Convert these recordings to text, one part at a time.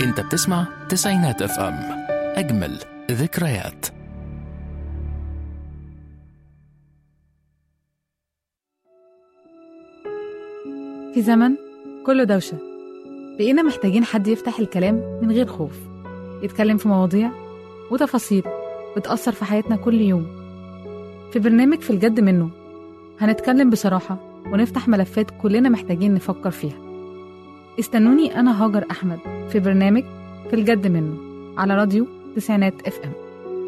انت بتسمع تسعينات اف ام اجمل ذكريات في زمن كله دوشة بقينا محتاجين حد يفتح الكلام من غير خوف يتكلم في مواضيع وتفاصيل بتأثر في حياتنا كل يوم في برنامج في الجد منه هنتكلم بصراحة ونفتح ملفات كلنا محتاجين نفكر فيها استنوني أنا هاجر أحمد في برنامج في الجد منه على راديو تسعينات اف ام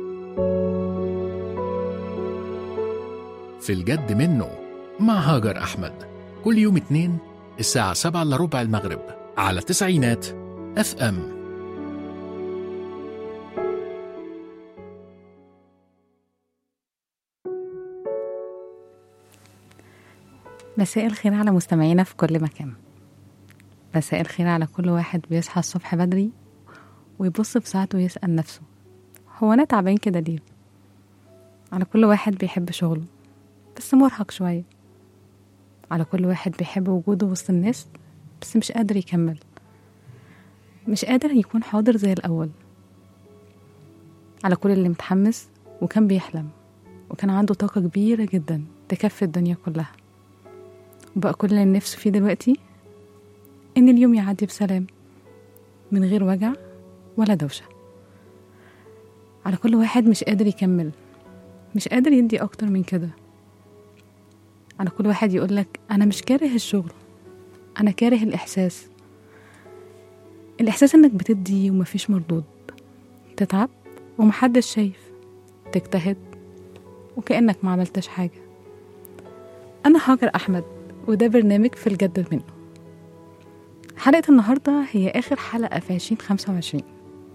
في الجد منه مع هاجر أحمد كل يوم اتنين الساعة سبعة إلا ربع المغرب على تسعينات اف ام مساء الخير على مستمعينا في كل مكان مساء الخير على كل واحد بيصحى الصبح بدري ويبص في ساعته ويسأل نفسه هو أنا تعبان كده ليه؟ على كل واحد بيحب شغله بس مرهق شوية على كل واحد بيحب وجوده وسط الناس بس مش قادر يكمل مش قادر يكون حاضر زي الأول على كل اللي متحمس وكان بيحلم وكان عنده طاقة كبيرة جدا تكفي الدنيا كلها وبقى كل اللي نفسه فيه دلوقتي إن اليوم يعدي بسلام من غير وجع ولا دوشة على كل واحد مش قادر يكمل مش قادر يدي أكتر من كده على كل واحد يقولك أنا مش كاره الشغل أنا كاره الإحساس الإحساس إنك بتدي ومفيش مردود تتعب ومحدش شايف تجتهد وكأنك ما عملتش حاجة أنا هاجر أحمد وده برنامج في الجد منه حلقة النهاردة هي آخر حلقة في عشرين خمسة وعشرين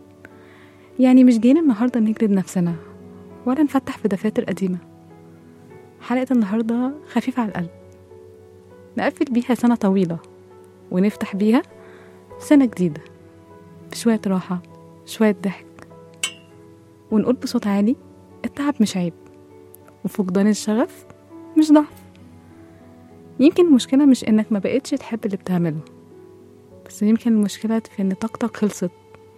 يعني مش جايين النهاردة نجلد نفسنا ولا نفتح في دفاتر قديمة حلقة النهاردة خفيفة على القلب نقفل بيها سنة طويلة ونفتح بيها سنة جديدة بشوية راحة شوية ضحك ونقول بصوت عالي التعب مش عيب وفقدان الشغف مش ضعف يمكن المشكلة مش إنك ما بقتش تحب اللي بتعمله بس يمكن المشكلة في إن طاقتك خلصت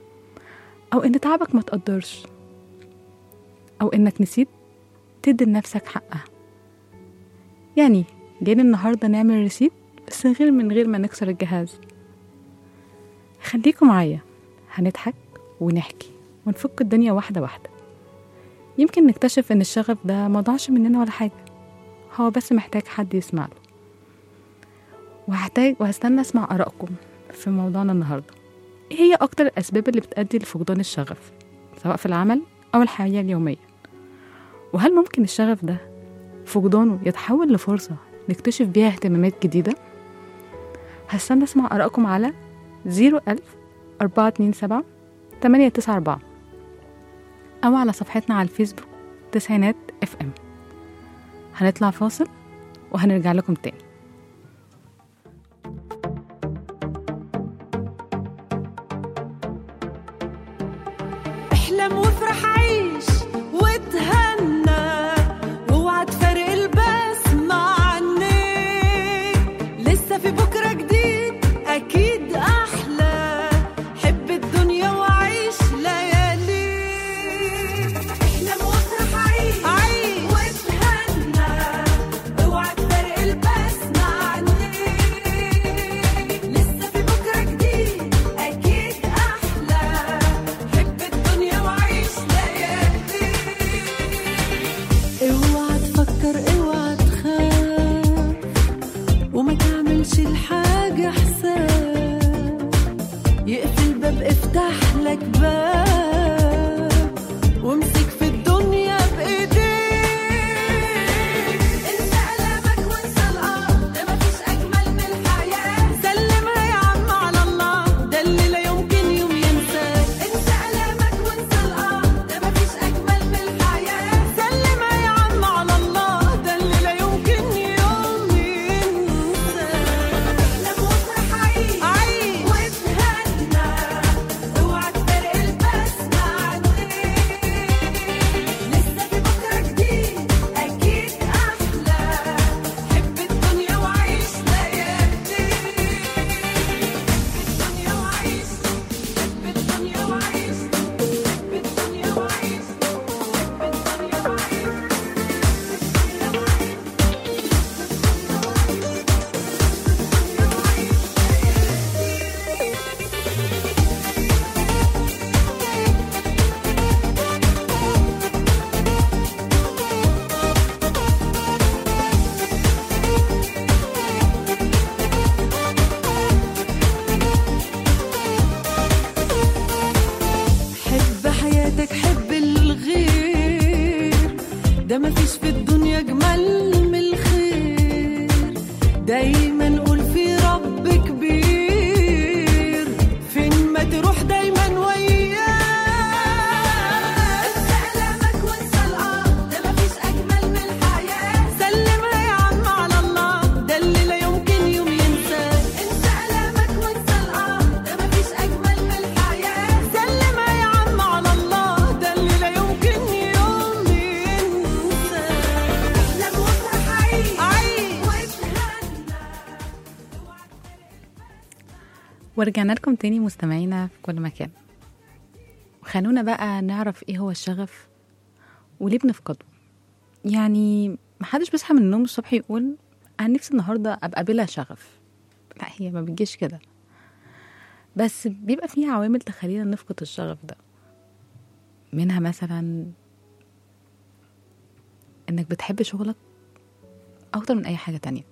أو إن تعبك ما تقدرش أو إنك نسيت تدي لنفسك حقها يعني جايين النهاردة نعمل ريسيت بس من غير من غير ما نكسر الجهاز خليكم معايا هنضحك ونحكي ونفك الدنيا واحدة واحدة يمكن نكتشف إن الشغف ده ما ضاعش مننا ولا حاجة هو بس محتاج حد يسمع له وهحتاج وهستنى أسمع آرائكم في موضوعنا النهاردة إيه هي أكتر الأسباب اللي بتؤدي لفقدان الشغف سواء في العمل أو الحياة اليومية وهل ممكن الشغف ده فقدانه يتحول لفرصة نكتشف بيها اهتمامات جديدة هستنى أسمع آرائكم على زيرو ألف أربعة اتنين سبعة تمانية تسعة أربعة أو على صفحتنا على الفيسبوك تسعينات اف ام هنطلع فاصل وهنرجع لكم تاني احلم وافرح عيش وتهنى واوعى تفارق البسمة عني لسه في بكرة جديد أكيد أحلى حب الدنيا وعيش ليالي احلم وافرح عيش عيش وتهنى اوعى تفارق البسمة عني لسه في بكرة جديد أكيد أحلى حب الدنيا وعيش ليالي اوعى تفكر اوعى تخاف وما تعملش الحاجة حساب يقفل باب افتح لك باب وامسك في الدنيا بايديك انسى قلبك وانسى الارض ده مفيش اجمل من الحياه سلمها يا عم على الله ده اللي لا يمكن يوم ينساه انسى قلبك وانسى الارض ده مفيش اجمل من الحياه سلمها يا عم على الله ده اللي لا يمكن يوم ينساه احلم وافرح عيش عيش وتهنى اوعى تفارق البسمة ورجعنا لكم تاني مستمعينا في كل مكان وخلونا بقى نعرف ايه هو الشغف وليه بنفقده يعني محدش بيصحى من النوم الصبح يقول انا نفسي النهارده ابقى بلا شغف لا هي ما بتجيش كده بس بيبقى فيه عوامل تخلينا نفقد الشغف ده منها مثلا انك بتحب شغلك اكتر من اي حاجه تانية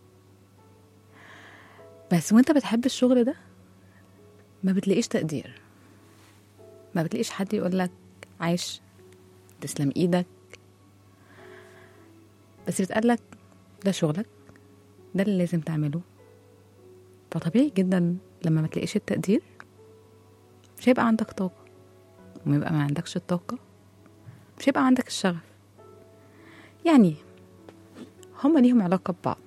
بس وانت بتحب الشغل ده ما بتلاقيش تقدير ما بتلاقيش حد يقولك عايش تسلم ايدك بس بتقالك ده شغلك ده اللي لازم تعمله فطبيعي جدا لما ما تلاقيش التقدير مش هيبقى عندك طاقة وما يبقى ما عندكش الطاقة مش هيبقى عندك الشغف يعني هما ليهم علاقة ببعض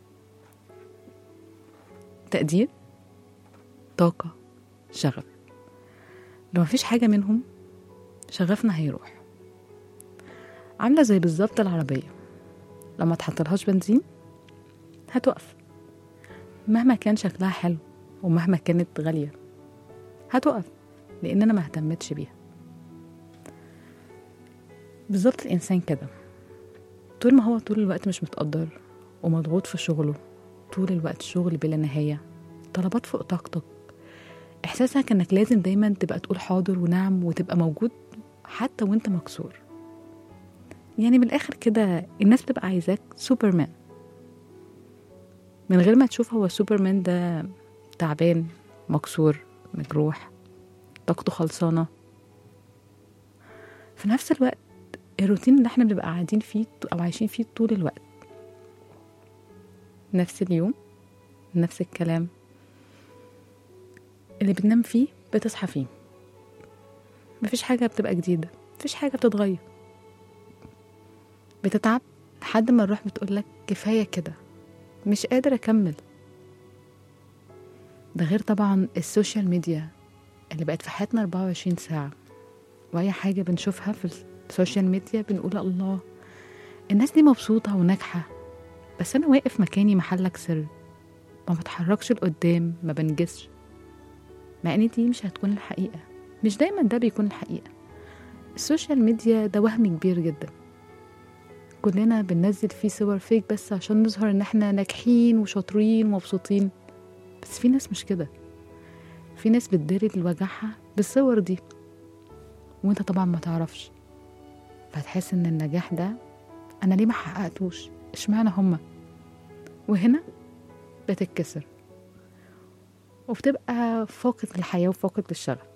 تقدير طاقة شغف لو مفيش حاجة منهم شغفنا هيروح عاملة زي بالظبط العربية لما تحطلهاش بنزين هتوقف مهما كان شكلها حلو ومهما كانت غالية هتوقف لأن أنا ما اهتمتش بيها بالظبط الإنسان كده طول ما هو طول الوقت مش متقدر ومضغوط في شغله طول الوقت شغل بلا نهاية طلبات فوق طاقتك إحساسك إنك لازم دايما تبقى تقول حاضر ونعم وتبقى موجود حتى وانت مكسور يعني من الآخر كده الناس بتبقى عايزاك سوبرمان من غير ما تشوف هو سوبرمان ده تعبان مكسور مجروح طاقته خلصانة في نفس الوقت الروتين اللي احنا بنبقى قاعدين فيه أو عايشين فيه طول الوقت نفس اليوم نفس الكلام اللي بتنام فيه بتصحى فيه مفيش حاجة بتبقى جديدة مفيش حاجة بتتغير بتتعب لحد ما الروح بتقولك كفاية كده مش قادر أكمل ده غير طبعا السوشيال ميديا اللي بقت في حياتنا 24 ساعة وأي حاجة بنشوفها في السوشيال ميديا بنقول الله الناس دي مبسوطة وناجحة بس أنا واقف مكاني محلك سر ما بتحركش لقدام ما بنجزش مع ان دي مش هتكون الحقيقة مش دايما ده بيكون الحقيقة السوشيال ميديا ده وهم كبير جدا كلنا بننزل فيه صور فيك بس عشان نظهر ان احنا ناجحين وشاطرين ومبسوطين بس في ناس مش كده في ناس بتداري وجعها بالصور دي وانت طبعا ما تعرفش فتحس ان النجاح ده انا ليه ما حققتوش اشمعنى هما وهنا بتتكسر وبتبقى فاقد الحياة وفاقد للشغف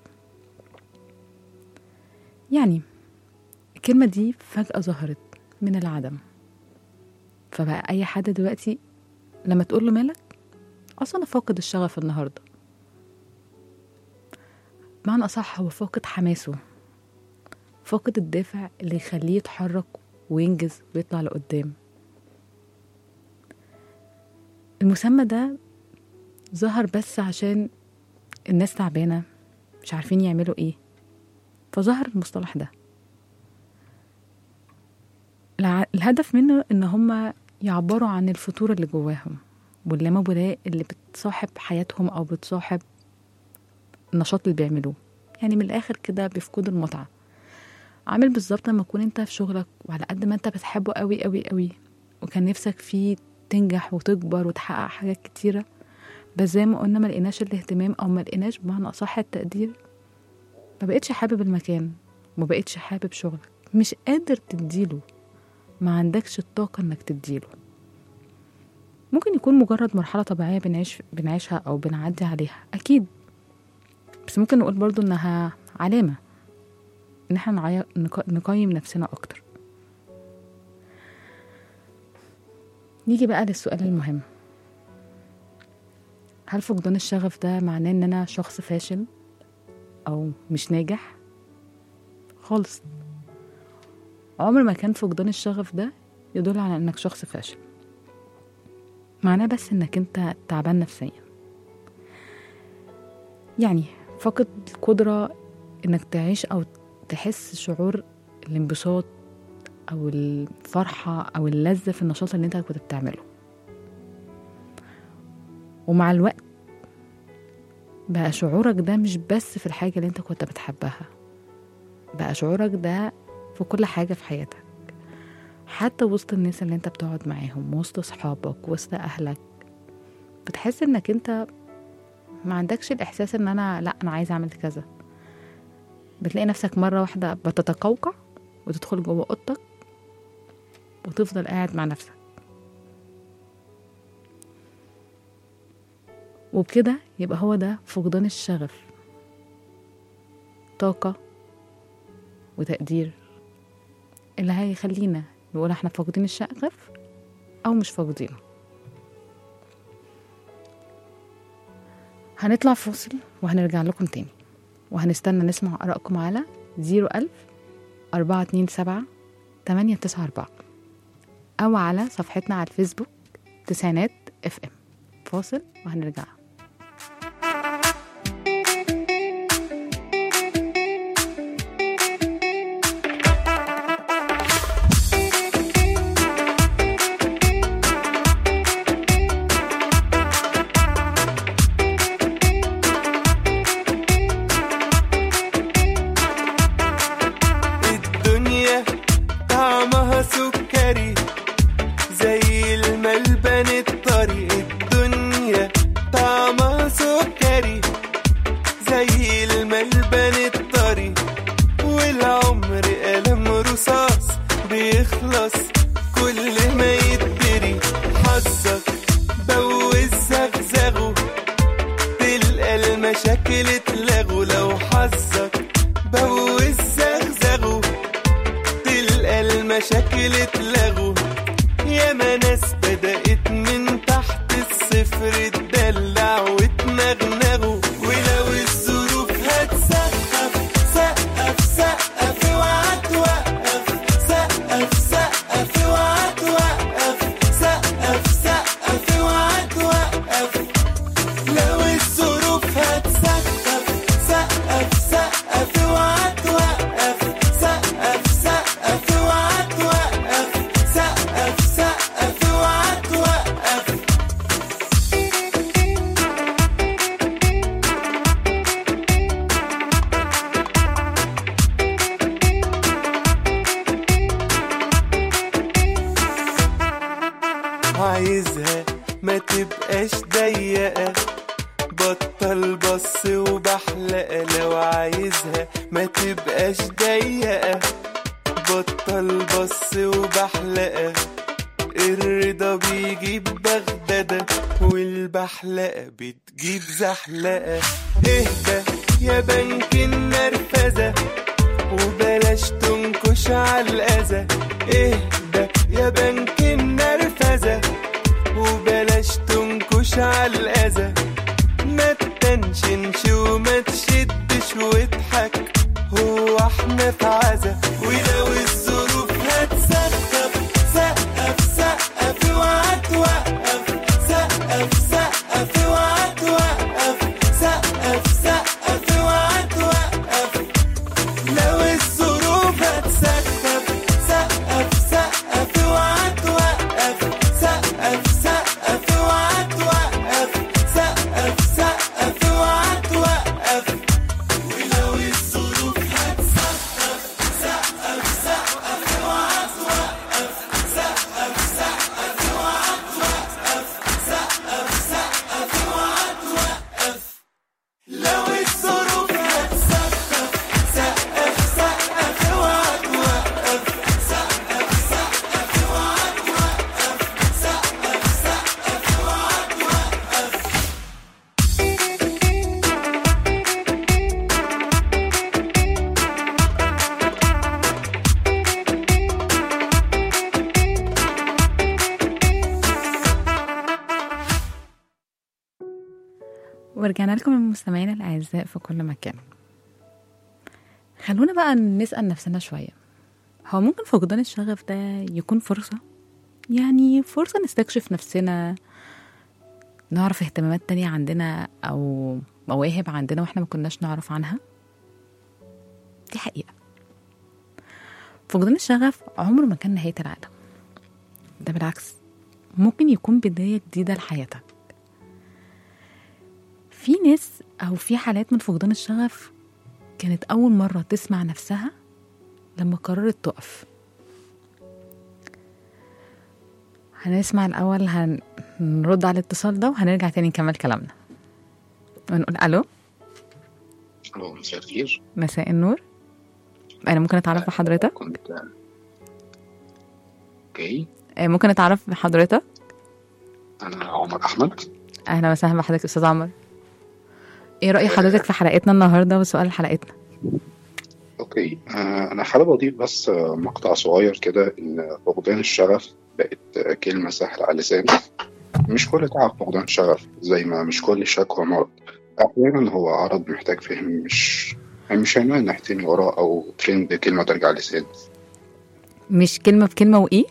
يعني الكلمة دي فجأة ظهرت من العدم فبقى أي حد دلوقتي لما تقول له مالك أصلا أنا فاقد الشغف النهاردة بمعنى أصح هو فاقد حماسه فاقد الدافع اللي يخليه يتحرك وينجز ويطلع لقدام المسمى ده ظهر بس عشان الناس تعبانة مش عارفين يعملوا ايه فظهر المصطلح ده الع- الهدف منه ان هم يعبروا عن الفتور اللي جواهم واللامبالاة اللي بتصاحب حياتهم او بتصاحب النشاط اللي بيعملوه يعني من الاخر كده بيفقدوا المتعة عامل بالظبط لما تكون انت في شغلك وعلى قد ما انت بتحبه قوي قوي قوي وكان نفسك فيه تنجح وتكبر وتحقق حاجات كتيرة بس زي ما قلنا ما لقيناش الاهتمام او ما لقيناش بمعنى اصح التقدير ما بقتش حابب المكان ما بقتش حابب شغلك مش قادر تديله ما عندكش الطاقة انك تديله ممكن يكون مجرد مرحلة طبيعية بنعيش بنعيشها او بنعدي عليها اكيد بس ممكن نقول برضو انها علامة ان احنا نعي- نق- نقيم نفسنا اكتر نيجي بقى للسؤال المهم هل فقدان الشغف ده معناه ان انا شخص فاشل او مش ناجح خالص عمر ما كان فقدان الشغف ده يدل على انك شخص فاشل معناه بس انك انت تعبان نفسيا يعني فقد القدرة انك تعيش او تحس شعور الانبساط او الفرحة او اللذة في النشاط اللي انت كنت بتعمله ومع الوقت بقى شعورك ده مش بس في الحاجة اللي انت كنت بتحبها بقى شعورك ده في كل حاجة في حياتك حتى وسط الناس اللي انت بتقعد معاهم وسط صحابك وسط أهلك بتحس انك انت ما عندكش الإحساس ان أنا لأ أنا عايزة أعمل كذا بتلاقي نفسك مرة واحدة بتتقوقع وتدخل جوه أوضتك وتفضل قاعد مع نفسك وبكده يبقى هو ده فقدان الشغف طاقة وتقدير اللي هيخلينا نقول احنا فاقدين الشغف أو مش فاقدينه هنطلع فاصل وهنرجع لكم تاني وهنستنى نسمع آرائكم على زيرو ألف أربعة اتنين سبعة تمانية تسعة أربعة أو على صفحتنا على الفيسبوك تسعينات اف ام فاصل وهنرجع الدنيا طعمها سكري زي الملبن الطري الدنيا طعمها سكري زي الملبن الطري والعمر قلم رصاص بيخلص كل ما يتدري حظك بوز زغزغه تلقى المشاكل اتلغوا لو حظك بوز زغزغه تلقى المشاكل اتلغوا ياما ناس بدأت من تحت الصفر تدلع وتنغنغوا ولو الظروف هتسقف سقف سقف اوعى توقف سقف سقف اوعى توقف سقف سقف اوعى توقف لو الظروف هتسقف سقف سقف اوعى توقف سقف سقف اوعى توقف سقف سقف اوعى توقف عايزها ما تبقاش ضيقة بطل بص وبحلقة لو عايزها ما تبقاش ضيقة بطل بص وبحلقة الرضا بيجيب بغدادة والبحلقة بتجيب زحلقة اهدى يا بنك النرفزة وبلاش تنكش على الأذى اهدى يا بنك النرفزة وبلاش تنكش على الأذى ما تتنشنش وما تشدش واضحك هو احنا في عزا ولو الظروف هتسقف سقف سقف اوعى توقف سقف سقف اوعى توقف سقف سقف اوعى توقف لو الظروف هتسقف سقف سقف اوعى توقف سقف سقف اوعى توقف سقف سقف اوعى توقف ولو الظروف هتسقف سقف سقف اوعى توقف سقف سقف اوعى توقف سقف سقف اوعى توقف لو الظروف هتسقف سقف سقف اوعى توقف سقف سقف اوعى توقف سقف سقف اوعى توقف ورجعنا لكم المستمعين الأعزاء في كل مكان خلونا بقى نسأل نفسنا شوية هو ممكن فقدان الشغف ده يكون فرصة يعني فرصة نستكشف نفسنا نعرف اهتمامات تانية عندنا أو مواهب عندنا وإحنا ما كناش نعرف عنها دي حقيقة فقدان الشغف عمره ما كان نهاية العالم ده بالعكس ممكن يكون بداية جديدة لحياتك في ناس أو في حالات من فقدان الشغف كانت أول مرة تسمع نفسها لما قررت تقف هنسمع الأول هنرد على الاتصال ده وهنرجع تاني نكمل كلامنا ونقول ألو الو مساء الخير مساء النور أنا ممكن أتعرف بحضرتك كنت اوكي آه، ممكن أتعرف بحضرتك انا عمر احمد أهلا وسهلا بحضرتك أستاذ عمر إيه رأي حضرتك في حلقتنا النهاردة وسؤال حلقتنا اوكي آه، انا حابب اضيف بس آه، مقطع صغير كده ان فقدان الشغف بقت آه، كلمه سهله على اللسان مش كل تعب فقدان شغف زي ما مش كل شكوى مرض احيانا هو عرض محتاج فهم مش يعني مش عنوان نحتمي وراه او ترند كلمه ترجع لسان مش كلمة بكلمة وإيه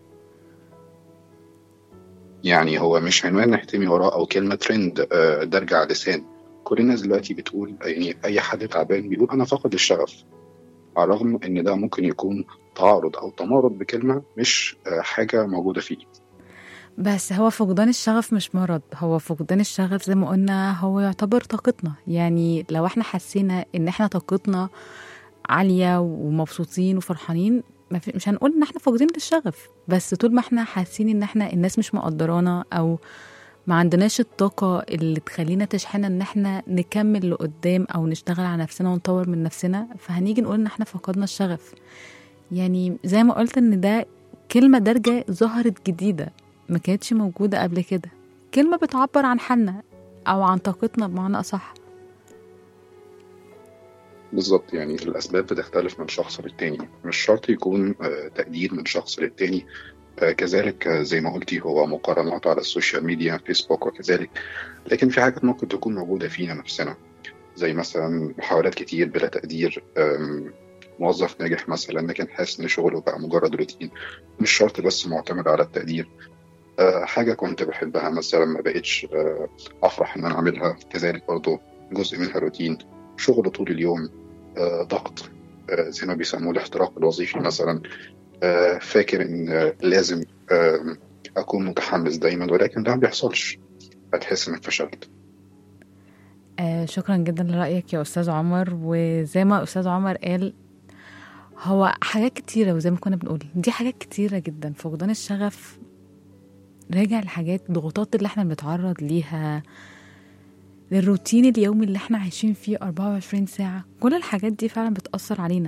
يعني هو مش عنوان نحتمي وراه او كلمه ترند آه، درجة على لسان كل الناس دلوقتي بتقول يعني اي حد تعبان بيقول انا فاقد الشغف على الرغم ان ده ممكن يكون تعارض او تمارض بكلمه مش آه، حاجه موجوده فيه بس هو فقدان الشغف مش مرض هو فقدان الشغف زي ما قلنا هو يعتبر طاقتنا يعني لو احنا حسينا ان احنا طاقتنا عالية ومبسوطين وفرحانين ما في- مش هنقول ان احنا فاقدين للشغف بس طول ما احنا حاسين ان احنا الناس مش مقدرانا او ما عندناش الطاقة اللي تخلينا تشحننا ان احنا نكمل لقدام او نشتغل على نفسنا ونطور من نفسنا فهنيجي نقول ان احنا فقدنا الشغف يعني زي ما قلت ان ده كلمة دارجة ظهرت جديدة ما كانتش موجودة قبل كده كلمة بتعبر عن حالنا أو عن طاقتنا بمعنى أصح بالظبط يعني الاسباب بتختلف من شخص للتاني مش شرط يكون آه، تقدير من شخص للتاني آه، كذلك آه، زي ما قلتي هو مقارنات على السوشيال ميديا فيسبوك وكذلك لكن في حاجات ممكن تكون موجوده فينا نفسنا زي مثلا محاولات كتير بلا تقدير آم، موظف ناجح مثلا لكن حاسس ان شغله بقى مجرد روتين مش شرط بس معتمد على التقدير آه، حاجة كنت بحبها مثلا ما بقتش آه، أفرح إن أنا أعملها كذلك برضو جزء منها روتين شغل طول اليوم آه، ضغط آه، زي ما بيسموه الاحتراق الوظيفي مثلا آه، فاكر إن آه، لازم آه، أكون متحمس دايما ولكن ده ما بيحصلش هتحس إنك فشلت آه شكرا جدا لرأيك يا أستاذ عمر وزي ما أستاذ عمر قال هو حاجات كتيرة وزي ما كنا بنقول دي حاجات كتيرة جدا فقدان الشغف راجع لحاجات ضغوطات اللي احنا بنتعرض ليها للروتين اليومي اللي احنا عايشين فيه 24 ساعة كل الحاجات دي فعلا بتأثر علينا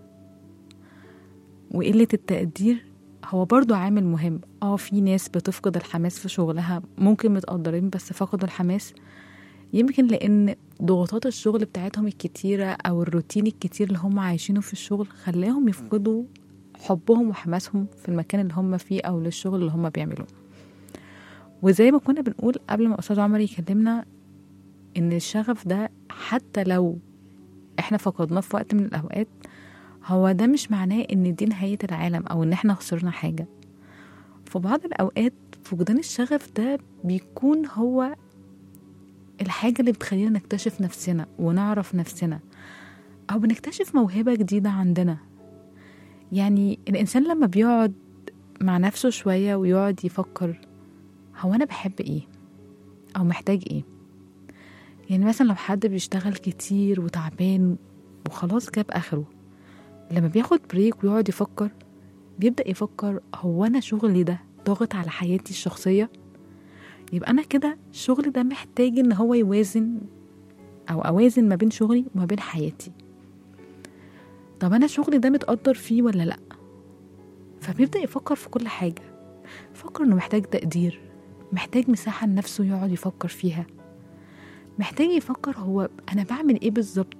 وقلة التقدير هو برضو عامل مهم اه في ناس بتفقد الحماس في شغلها ممكن متقدرين بس فقدوا الحماس يمكن لأن ضغوطات الشغل بتاعتهم الكتيرة أو الروتين الكتير اللي هم عايشينه في الشغل خلاهم يفقدوا حبهم وحماسهم في المكان اللي هم فيه أو للشغل اللي هم بيعملوه وزي ما كنا بنقول قبل ما أستاذ عمر يكلمنا إن الشغف ده حتى لو إحنا فقدناه في وقت من الأوقات هو ده مش معناه إن دي نهاية العالم أو إن إحنا خسرنا حاجة في بعض الأوقات فقدان الشغف ده بيكون هو الحاجة اللي بتخلينا نكتشف نفسنا ونعرف نفسنا أو بنكتشف موهبة جديدة عندنا يعني الإنسان لما بيقعد مع نفسه شوية ويقعد يفكر هو أنا بحب إيه أو محتاج إيه يعني مثلا لو حد بيشتغل كتير وتعبان وخلاص جاب آخره لما بياخد بريك ويقعد يفكر بيبدأ يفكر هو أنا شغلي ده ضاغط على حياتي الشخصية يبقى أنا كده الشغل ده محتاج إن هو يوازن أو أوازن ما بين شغلي وما بين حياتي طب أنا شغلي ده متقدر فيه ولا لأ فبيبدأ يفكر في كل حاجة يفكر إنه محتاج تقدير محتاج مساحة لنفسه يقعد يفكر فيها محتاج يفكر هو أنا بعمل إيه بالظبط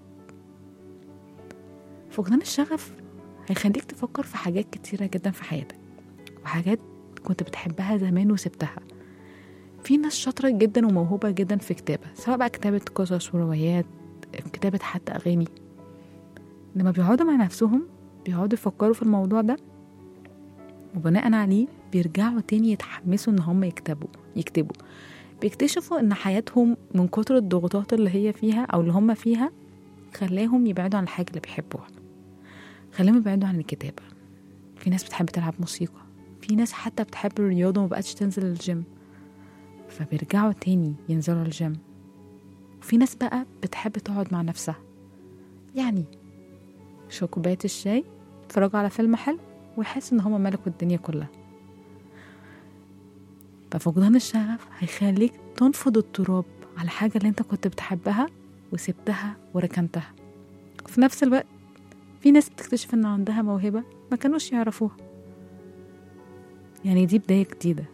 فقدان الشغف هيخليك تفكر في حاجات كتيرة جدا في حياتك وحاجات كنت بتحبها زمان وسبتها في ناس شاطرة جدا وموهوبة جدا في كتابة سواء بقى كتابة قصص وروايات كتابة حتى أغاني لما بيقعدوا مع نفسهم بيقعدوا يفكروا في الموضوع ده وبناء عليه بيرجعوا تاني يتحمسوا ان هم يكتبوا يكتبوا بيكتشفوا ان حياتهم من كتر الضغوطات اللي هي فيها او اللي هم فيها خلاهم يبعدوا عن الحاجة اللي بيحبوها خلاهم يبعدوا عن الكتابة في ناس بتحب تلعب موسيقى في ناس حتى بتحب الرياضة ومبقتش تنزل الجيم فبيرجعوا تاني ينزلوا الجيم وفي ناس بقى بتحب تقعد مع نفسها يعني شو كوباية الشاي يتفرجوا على فيلم حلو ويحس ان هما ملكوا الدنيا كلها ففقدان الشغف هيخليك تنفض التراب على الحاجة اللي انت كنت بتحبها وسبتها وركنتها في نفس الوقت في ناس بتكتشف ان عندها موهبة ما كانوش يعرفوها يعني دي بداية جديدة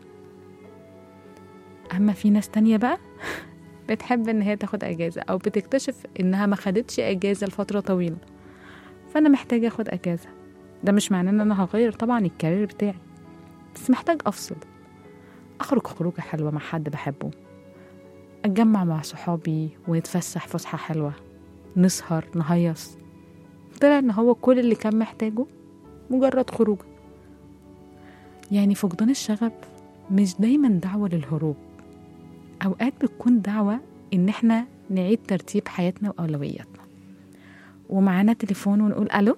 أما في ناس تانية بقى بتحب إن هي تاخد أجازة أو بتكتشف إنها ما خدتش أجازة لفترة طويلة فأنا محتاجة أخد أجازة ده مش معناه إن أنا هغير طبعا الكارير بتاعي بس محتاج أفصل أخرج خروجة حلوة مع حد بحبه أتجمع مع صحابي ونتفسح فسحة حلوة نسهر نهيص طلع إن هو كل اللي كان محتاجه مجرد خروجه يعني فقدان الشغف مش دايما دعوة للهروب أوقات بتكون دعوة إن إحنا نعيد ترتيب حياتنا وأولوياتنا ومعانا تليفون ونقول ألو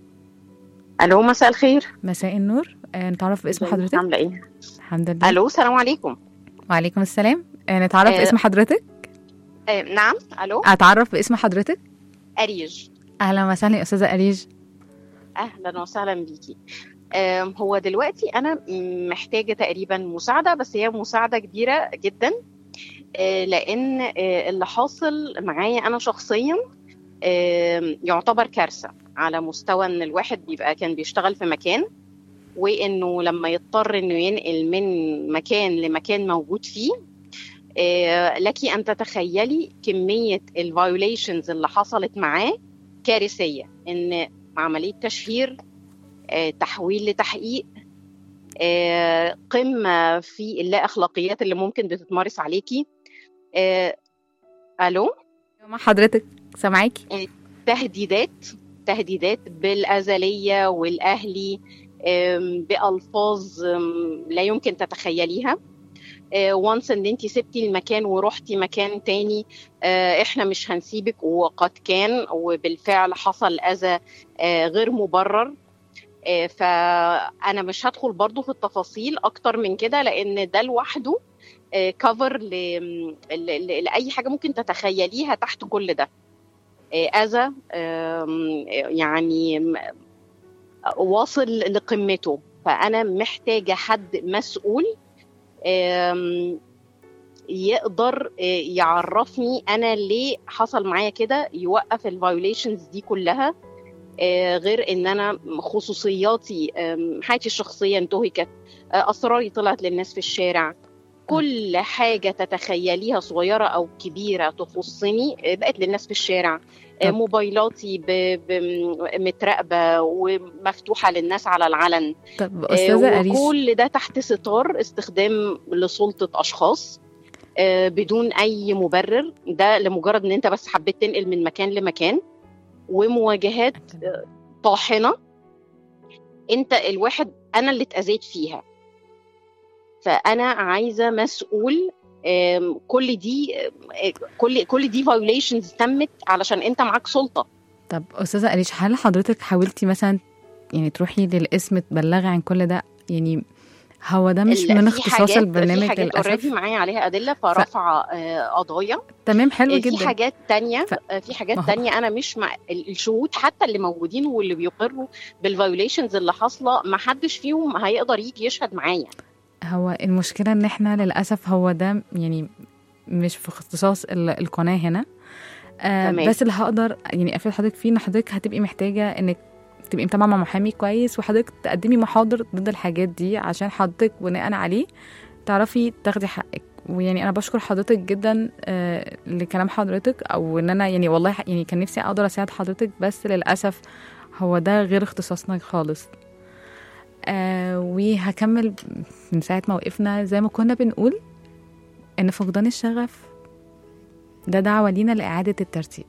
الو مساء الخير مساء النور آه، نتعرف باسم ازيك؟ حضرتك عامله ايه الحمد لله الو السلام عليكم وعليكم السلام آه، نتعرف آه، باسم حضرتك آه نعم الو أتعرف باسم حضرتك اريج أهلا وسهلا يا أستاذة أريج اهلا وسهلا بيكي آم، هو دلوقتي انا م- محتاجه تقريبا مساعده بس هي مساعده كبيره جدا آه، لان آه، اللي حاصل معايا انا شخصيا آم، يعتبر كارثه على مستوى ان الواحد بيبقى كان بيشتغل في مكان وانه لما يضطر انه ينقل من مكان لمكان موجود فيه آه، لك ان تتخيلي كميه الفايوليشنز اللي حصلت معاه كارثيه ان عمليه تشهير آه، تحويل لتحقيق آه، قمه في اللا اخلاقيات اللي ممكن بتتمارس عليكي آه، الو مع حضرتك سامعاكي تهديدات تهديدات بالازليه والاهلي آم، بالفاظ آم، لا يمكن تتخيليها وانس ان انت سبتي المكان ورحتي مكان تاني آه، احنا مش هنسيبك وقد كان وبالفعل حصل اذى آه، غير مبرر آه، فانا مش هدخل برضو في التفاصيل اكتر من كده لان ده لوحده كفر لاي حاجه ممكن تتخيليها تحت كل ده آه، اذى آم، يعني م- واصل لقمته فانا محتاجه حد مسؤول آم، يقدر آه، يعرفني انا ليه حصل معايا كده يوقف الفايوليشنز دي كلها آه، غير ان انا خصوصياتي آم، حياتي الشخصيه انتهكت آه، اسراري طلعت للناس في الشارع كل حاجه تتخيليها صغيره او كبيره تخصني آه، بقت للناس في الشارع آه، طب. موبايلاتي ب- ب- متراقبه ومفتوحه للناس على العلن طب آه، أستاذة أريج وكل ده تحت ستار استخدام لسلطة أشخاص آه، بدون أي مبرر ده لمجرد إن أنت بس حبيت تنقل من مكان لمكان ومواجهات طاحنة أنت الواحد أنا اللي اتأذيت فيها فأنا عايزة مسؤول آم، كل دي آه، كل كل دي فايوليشنز تمت علشان أنت معاك سلطة طب أستاذة أريج هل حضرتك حاولتي مثلا يعني تروحي للاسم تبلغي عن كل ده يعني هو ده مش ال- من في اختصاص حاجات- البرنامج في حاجات للأسف اوريدي معايا عليها ادله فرفع آه، قضايا تمام حلو في جدا حاجات تانية ف- آه، في حاجات ما هو- تانية انا مش مع ال- الشهود حتى اللي موجودين واللي بيقروا بالفايوليشنز اللي حاصله ما حدش فيهم هيقدر يجي يشهد معايا هو المشكلة ان احنا للأسف هو ده يعني مش في اختصاص ال- القناة هنا آه تمام. بس اللي هقدر يعني افيد حضرتك فيه ان حضرتك هتبقي محتاجة انك تبقي متابعة مع محامي كويس وحضرتك تقدمي محاضر ضد الحاجات دي عشان حضرتك بناء عليه تعرفي تاخدي حقك ويعني انا بشكر حضرتك جدا آه لكلام حضرتك او ان انا يعني والله ح- يعني كان نفسي اقدر اساعد حضرتك بس للاسف هو ده غير اختصاصنا خالص آه وهكمل من ساعة ما وقفنا زي ما كنا بنقول إن فقدان الشغف ده دعوة لينا لإعادة الترتيب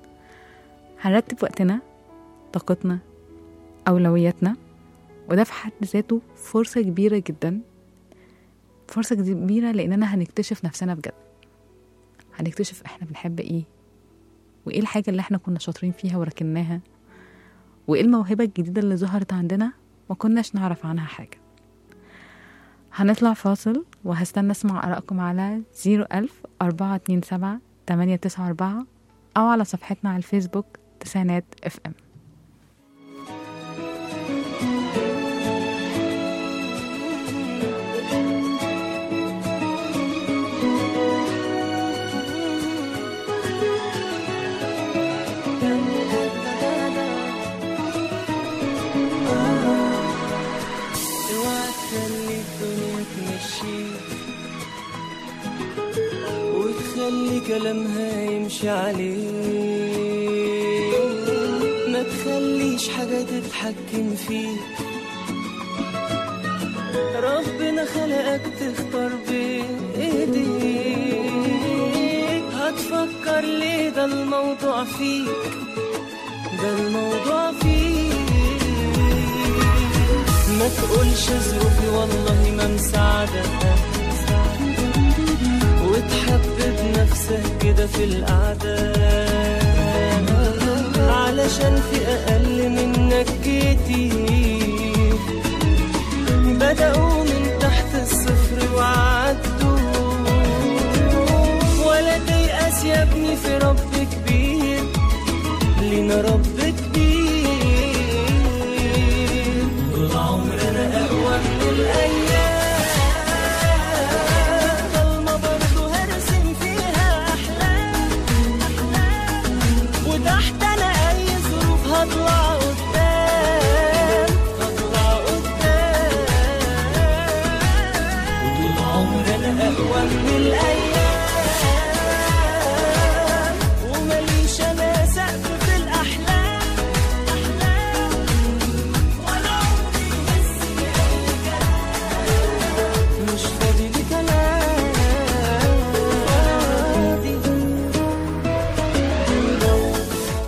هنرتب وقتنا طاقتنا أولوياتنا وده في حد ذاته فرصة كبيرة جدا فرصة كبيرة لأننا هنكتشف نفسنا بجد هنكتشف إحنا بنحب إيه وإيه الحاجة اللي إحنا كنا شاطرين فيها وركناها وإيه الموهبة الجديدة اللي ظهرت عندنا ما كناش نعرف عنها حاجة هنطلع فاصل وهستنى اسمع آرائكم على 01000 427 894 أو على صفحتنا على الفيسبوك تسعينات اف ام اوعى تخلي الدنيا تمشيك وتخلي كلامها يمشي عليك ما تخليش حاجة تتحكم فيك ربنا خلقك تختار بإيديك هتفكر ليه ده الموضوع فيك ده الموضوع فيك ما تقولش ظروفي والله ما مساعدة وتحبب نفسك كده في القعدة علشان في أقل منك كتير بدأوا من تحت الصفر وعدوا ولا تيأس يا ابني في رب كبير لينا رب كبير طول عمرنا أقوى من الأيام ضلمة برضه هرسم فيها أحلام وتحت أنا أي ظروف هطلع قدام هطلع قدام وطول عمرنا أقوى من الأيام ومليش أنا سقف في الأحلام أحلام ولا عمري يهزني أي كلام مش فاضي لكلام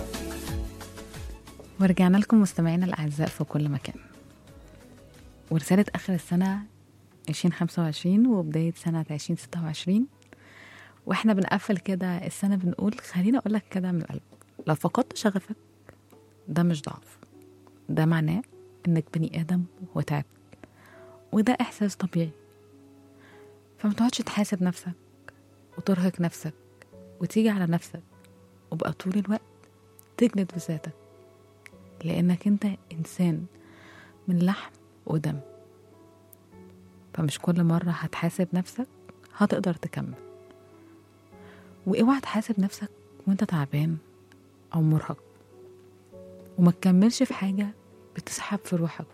ورجعنا لكم مستمعينا الأعزاء في كل مكان ورسالة آخر السنة 2025 وبداية سنة 2026 واحنا بنقفل كده السنة بنقول خليني أقول لك كده من القلب لو فقدت شغفك ده مش ضعف ده معناه إنك بني آدم وتعبت وده إحساس طبيعي فما تقعدش تحاسب نفسك وترهق نفسك وتيجي على نفسك وبقى طول الوقت تجلد بذاتك لأنك أنت إنسان من لحم ودم فمش كل مرة هتحاسب نفسك هتقدر تكمل واوعى تحاسب نفسك وانت تعبان أو مرهق وما تكملش في حاجة بتسحب في روحك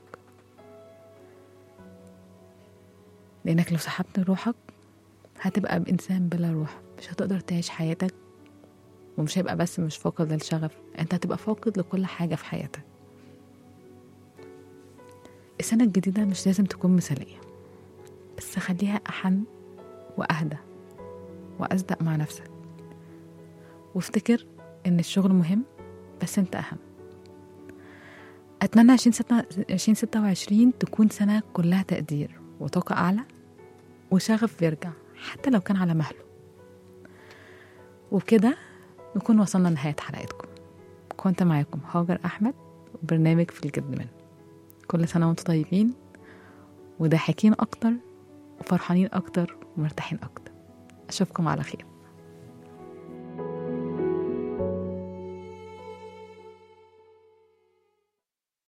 لأنك لو سحبت روحك هتبقى بإنسان بلا روح مش هتقدر تعيش حياتك ومش هيبقى بس مش فاقد للشغف انت هتبقى فاقد لكل حاجة في حياتك السنة الجديدة مش لازم تكون مثالية بس خليها أحن وأهدى وأصدق مع نفسك وافتكر إن الشغل مهم بس أنت أهم أتمنى 2026 تكون سنة كلها تقدير وطاقة أعلى وشغف بيرجع حتى لو كان على مهله وبكده نكون وصلنا لنهاية حلقتكم كنت معاكم هاجر أحمد وبرنامج في الجد من كل سنة وانتم طيبين وضاحكين أكتر وفرحانين أكتر ومرتاحين أكتر أشوفكم على خير